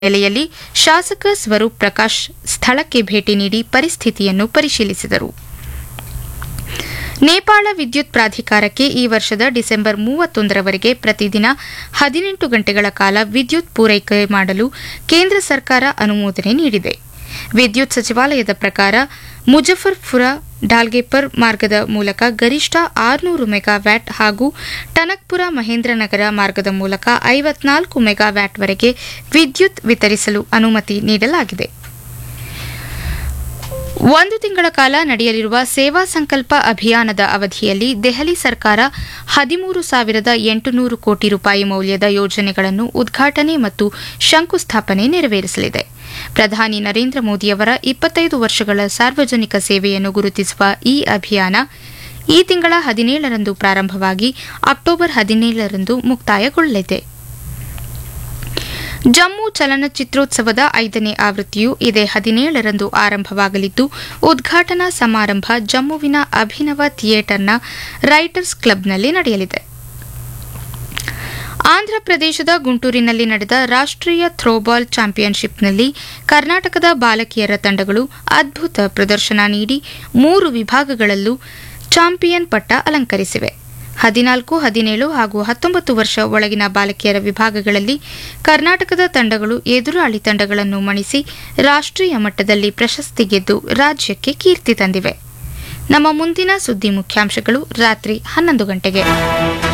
ನೆಲೆಯಲ್ಲಿ ಶಾಸಕ ಸ್ವರೂಪ್ ಪ್ರಕಾಶ್ ಸ್ಥಳಕ್ಕೆ ಭೇಟಿ ನೀಡಿ ಪರಿಸ್ಥಿತಿಯನ್ನು ಪರಿಶೀಲಿಸಿದರು ನೇಪಾಳ ವಿದ್ಯುತ್ ಪ್ರಾಧಿಕಾರಕ್ಕೆ ಈ ವರ್ಷದ ಡಿಸೆಂಬರ್ ಮೂವತ್ತೊಂದರವರೆಗೆ ಪ್ರತಿದಿನ ಹದಿನೆಂಟು ಗಂಟೆಗಳ ಕಾಲ ವಿದ್ಯುತ್ ಪೂರೈಕೆ ಮಾಡಲು ಕೇಂದ್ರ ಸರ್ಕಾರ ಅನುಮೋದನೆ ನೀಡಿದೆ ವಿದ್ಯುತ್ ಸಚಿವಾಲಯದ ಪ್ರಕಾರ ಮುಜಫರ್ಪುರ ಡಾಲ್ಗೇಪರ್ ಮಾರ್ಗದ ಮೂಲಕ ಗರಿಷ್ಠ ಆರುನೂರು ಮೆಗಾವ್ಯಾಟ್ ಹಾಗೂ ಟನಕ್ಪುರ ಮಹೇಂದ್ರನಗರ ಮಾರ್ಗದ ಮೂಲಕ ಐವತ್ನಾಲ್ಕು ಮೆಗಾವ್ಯಾಟ್ವರೆಗೆ ವಿದ್ಯುತ್ ವಿತರಿಸಲು ಅನುಮತಿ ನೀಡಲಾಗಿದೆ ಒಂದು ತಿಂಗಳ ಕಾಲ ನಡೆಯಲಿರುವ ಸೇವಾ ಸಂಕಲ್ಪ ಅಭಿಯಾನದ ಅವಧಿಯಲ್ಲಿ ದೆಹಲಿ ಸರ್ಕಾರ ಹದಿಮೂರು ಸಾವಿರದ ಎಂಟುನೂರು ಕೋಟಿ ರೂಪಾಯಿ ಮೌಲ್ಯದ ಯೋಜನೆಗಳನ್ನು ಉದ್ಘಾಟನೆ ಮತ್ತು ಶಂಕುಸ್ಥಾಪನೆ ನೆರವೇರಿಸಲಿದೆ ಪ್ರಧಾನಿ ನರೇಂದ್ರ ಮೋದಿಯವರ ಇಪ್ಪತ್ತೈದು ವರ್ಷಗಳ ಸಾರ್ವಜನಿಕ ಸೇವೆಯನ್ನು ಗುರುತಿಸುವ ಈ ಅಭಿಯಾನ ಈ ತಿಂಗಳ ಹದಿನೇಳರಂದು ಪ್ರಾರಂಭವಾಗಿ ಅಕ್ಟೋಬರ್ ಹದಿನೇಳರಂದು ಮುಕ್ತಾಯಗೊಳ್ಳಲಿದೆ ಜಮ್ಮು ಚಲನಚಿತ್ರೋತ್ಸವದ ಐದನೇ ಆವೃತ್ತಿಯು ಇದೇ ಹದಿನೇಳರಂದು ಆರಂಭವಾಗಲಿದ್ದು ಉದ್ಘಾಟನಾ ಸಮಾರಂಭ ಜಮ್ಮುವಿನ ಅಭಿನವ ಥಿಯೇಟರ್ನ ರೈಟರ್ಸ್ ಕ್ಲಬ್ನಲ್ಲಿ ನಡೆಯಲಿದೆ ಆಂಧ್ರಪ್ರದೇಶದ ಗುಂಟೂರಿನಲ್ಲಿ ನಡೆದ ರಾಷ್ಟ್ರೀಯ ಥ್ರೋಬಾಲ್ ಚಾಂಪಿಯನ್ಶಿಪ್ನಲ್ಲಿ ಕರ್ನಾಟಕದ ಬಾಲಕಿಯರ ತಂಡಗಳು ಅದ್ಭುತ ಪ್ರದರ್ಶನ ನೀಡಿ ಮೂರು ವಿಭಾಗಗಳಲ್ಲೂ ಚಾಂಪಿಯನ್ ಪಟ್ಟ ಅಲಂಕರಿಸಿವೆ ಹದಿನಾಲ್ಕು ಹದಿನೇಳು ಹಾಗೂ ಹತ್ತೊಂಬತ್ತು ವರ್ಷ ಒಳಗಿನ ಬಾಲಕಿಯರ ವಿಭಾಗಗಳಲ್ಲಿ ಕರ್ನಾಟಕದ ತಂಡಗಳು ಎದುರಾಳಿ ತಂಡಗಳನ್ನು ಮಣಿಸಿ ರಾಷ್ಟ್ರೀಯ ಮಟ್ಟದಲ್ಲಿ ಪ್ರಶಸ್ತಿ ಗೆದ್ದು ರಾಜ್ಯಕ್ಕೆ ಕೀರ್ತಿ ತಂದಿವೆ ನಮ್ಮ ಮುಂದಿನ ಸುದ್ದಿ ಮುಖ್ಯಾಂಶಗಳು ರಾತ್ರಿ ಹನ್ನೊಂದು ಗಂಟೆಗೆ